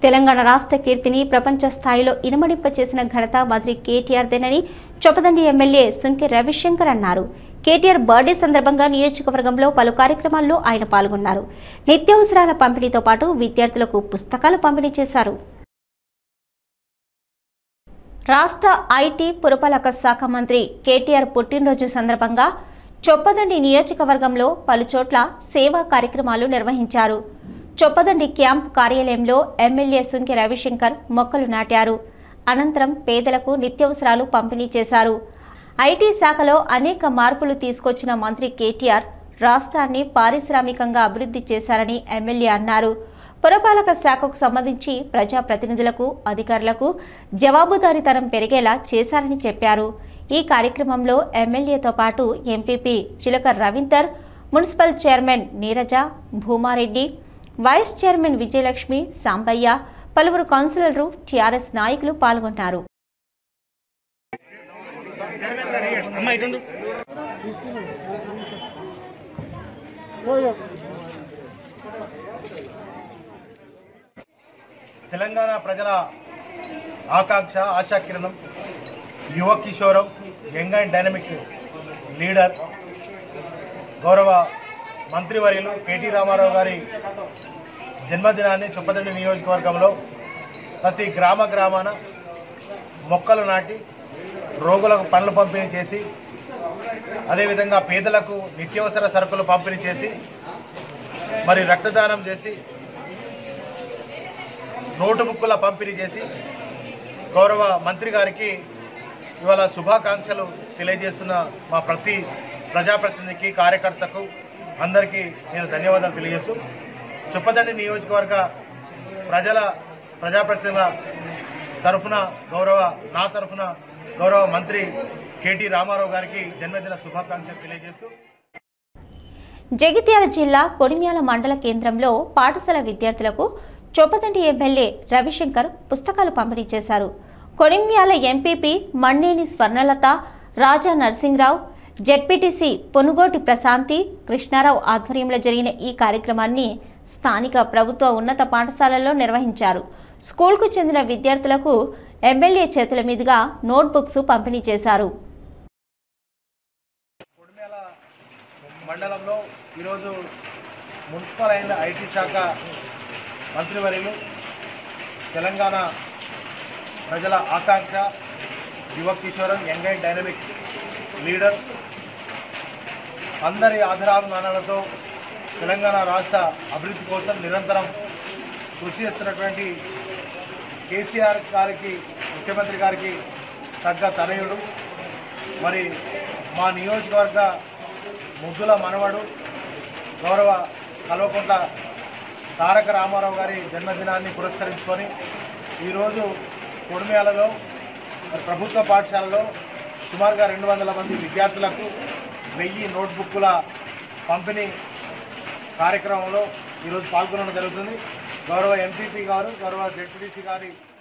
తెలంగాణ రాష్ట్ర కీర్తిని ప్రపంచ స్థాయిలో ఇనుమడింప చేసిన ఘనత మంత్రి కేటీఆర్దేనని చొప్పదండి ఎమ్మెల్యే సుంకె రవిశంకర్ అన్నారు కేటీఆర్ బర్త్డే సందర్భంగా నియోజకవర్గంలో పలు కార్యక్రమాల్లో ఆయన పాల్గొన్నారు నిత్యావసరాల పంపిణీతో పాటు విద్యార్థులకు పుస్తకాలు పంపిణీ చేశారు రాష్ట్ర ఐటీ పురపాలక శాఖ మంత్రి కేటీఆర్ పుట్టినరోజు సందర్భంగా చొప్పదండి నియోజకవర్గంలో పలు చోట్ల సేవా కార్యక్రమాలు నిర్వహించారు చొప్పదండి క్యాంప్ కార్యాలయంలో ఎమ్మెల్యే సుంకె రవిశంకర్ మొక్కలు నాటారు అనంతరం పేదలకు నిత్యావసరాలు పంపిణీ చేశారు ఐటీ శాఖలో అనేక మార్పులు తీసుకొచ్చిన మంత్రి కేటీఆర్ రాష్ట్రాన్ని పారిశ్రామికంగా అభివృద్ధి చేశారని ఎమ్మెల్యే అన్నారు పురపాలక శాఖకు సంబంధించి ప్రజాప్రతినిధులకు అధికారులకు జవాబుదారీతనం పెరిగేలా చేశారని చెప్పారు ఈ కార్యక్రమంలో ఎమ్మెల్యేతో పాటు MPP Chilaka Ravinder municipal chairman Neeraja Bhumareddy vice chairman Vijayalakshmi Sambaiah పలువురు కౌన్సిలర్లు టీఆర్ఎస్ నాయకులు పాల్గొన్నారు తెలంగాణ ప్రజల ఆకాంక్ష ఆశాకిరణం యువ కిషోరం యంగ్ అండ్ డైనమిక్ లీడర్ గౌరవ మంత్రివర్యులు కేటీ రామారావు గారి జన్మదినాన్ని చొప్పదండి నియోజకవర్గంలో ప్రతి గ్రామ గ్రామాన మొక్కలు నాటి రోగులకు పండ్లు పంపిణీ చేసి అదేవిధంగా పేదలకు నిత్యావసర సరుకులు పంపిణీ చేసి మరి రక్తదానం చేసి నోటు బుక్కుల పంపిణీ చేసి గౌరవ మంత్రి గారికి ఇవాళ శుభాకాంక్షలు తెలియజేస్తున్న మా ప్రతి ప్రజాప్రతినిధికి కార్యకర్తకు అందరికీ నేను ధన్యవాదాలు తెలియజేస్తూ చుప్పదండి నియోజకవర్గ ప్రజల ప్రజాప్రతినిధుల తరఫున గౌరవ నా తరఫున గౌరవ మంత్రి కేటీ రామారావు గారికి జన్మదిన శుభాకాంక్షలు తెలియజేస్తూ జగిత్యాల జిల్లా కొడిమ్యాల మండల కేంద్రంలో పాఠశాల విద్యార్థులకు చొప్పదండి ఎమ్మెల్యే రవిశంకర్ పుస్తకాలు పంపిణీ చేశారు కొడిమ్యాల ఎంపీపీ మన్నేని స్వర్ణలత రాజా నర్సింగ్రావు జెడ్పీటీసీ పొనుగోటి ప్రశాంతి కృష్ణారావు ఆధ్వర్యంలో జరిగిన ఈ కార్యక్రమాన్ని స్థానిక ప్రభుత్వ ఉన్నత పాఠశాలల్లో నిర్వహించారు స్కూల్కు చెందిన విద్యార్థులకు ఎమ్మెల్యే చేతుల మీదుగా నోట్బుక్స్ పంపిణీ చేశారు కొడిమేల మండలంలో ఈరోజు మున్సిపల్ అండ్ ఐటీ శాఖ మంత్రివర్యులు తెలంగాణ ప్రజల ఆకాంక్ష యువ కిషోరం యంగ్ అండ్ డైనమిక్ లీడర్ అందరి ఆధారాభిమానాలతో తెలంగాణ రాష్ట్ర అభివృద్ధి కోసం నిరంతరం కృషి చేస్తున్నటువంటి కేసీఆర్ గారికి ముఖ్యమంత్రి గారికి తగ్గ తనయుడు మరి మా నియోజకవర్గ ముద్దుల మనవడు గౌరవ కల్వకుంట్ల తారక రామారావు గారి జన్మదినాన్ని పురస్కరించుకొని ఈరోజు కొడిమేలలో మరి ప్రభుత్వ పాఠశాలలో సుమారుగా రెండు వందల మంది విద్యార్థులకు వెయ్యి నోట్బుక్కుల పంపిణీ కార్యక్రమంలో ఈరోజు పాల్గొనడం జరుగుతుంది గౌరవ ఎంపీపీ గారు గౌరవ జెడ్పీటీసీ గారి